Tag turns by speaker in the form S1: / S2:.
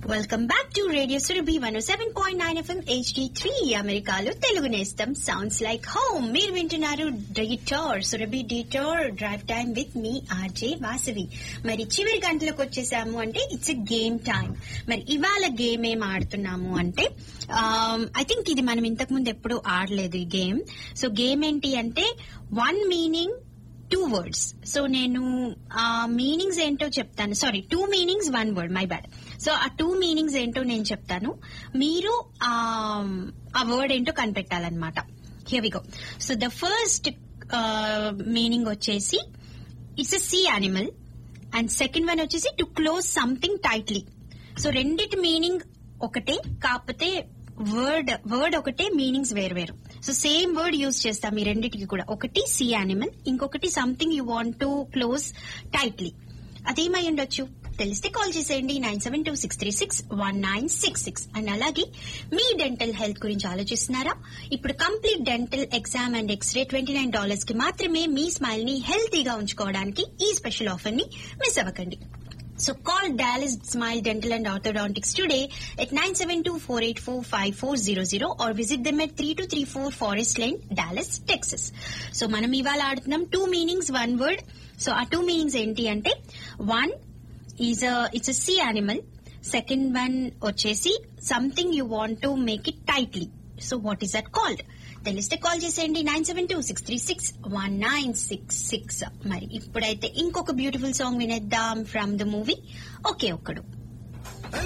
S1: Welcome back to radio Surabhi one seven point nine FM HD three అమెరికాలో తెలుగు నేస్తం sounds like home మీరు వింటున్నారు detour Surabhi detour drive time with మీ RJ Vasavi మరి చివరి గంటలకు వచ్చేసాము అంటే ఇట్స్ ఎ గేమ్ టైం మరి ఇవాళ గేమ్ ఏం ఆడుతున్నాము అంటే ఐ థింక్ ఇది మనం ఇంతకు ముందు ఎప్పుడు ఆడలేదు ఈ గేమ్ సో గేమ్ ఏంటి అంటే one meaning two words so నేను ఆ మీనింగ్స్ ఏంటో చెప్తాను sorry two meanings one word my bad so ఆ టూ మీనింగ్స్ ఏంటో నేను చెప్తాను మీరు ఆ వర్డ్ ఏంటో కనిపెట్టాలన్నమాట here we go so the first meaning వచ్చేసి it's a sea animal and second one వచ్చేసి to close something tightly so రెండిటి మీనింగ్ ఒకటే కాకపోతే వర్డ్ వర్డ్ ఒకటే మీనింగ్స్ వేరు వేరు సో సేమ్ వర్డ్ యూజ్ చేస్తాం ఈ రెండింటికి కూడా ఒకటి సీ యానిమల్ ఇంకొకటి something you want to close tightly అదేమై ఉండొచ్చు తెలిస్తే కాల్ చేసేయండి nine seven two six three six one nine six six and అలాగే మీ డెంటల్ హెల్త్ గురించి ఆలోచిస్తున్నారా ఇప్పుడు complete dental exam and x-ray twenty nine dollars కి మాత్రమే మీ స్మైల్ ని హెల్తీగా ఉంచుకోవడానికి ఈ స్పెషల్ ఆఫర్ ని మిస్ అవ్వకండి So call Dallas Smile Dental and Orthodontics today at 972-484-5400 or visit them at 3234 Forest Lane, Dallas, Texas. So మనం ఇవాళ ఆడుతున్నాం two meanings one word so ఆ టూ మీనింగ్స్ ఏంటి అంటే one is it's a sea animal second one వచ్చేసి something you want to make it tightly so what is that called తెలిస్తే call చేసేయండి nine seven two six three six one nine six six మరి ఇప్పుడైతే ఇంకొక beautiful song వినేద్దాం from the movie ఒకే ఒక్కడు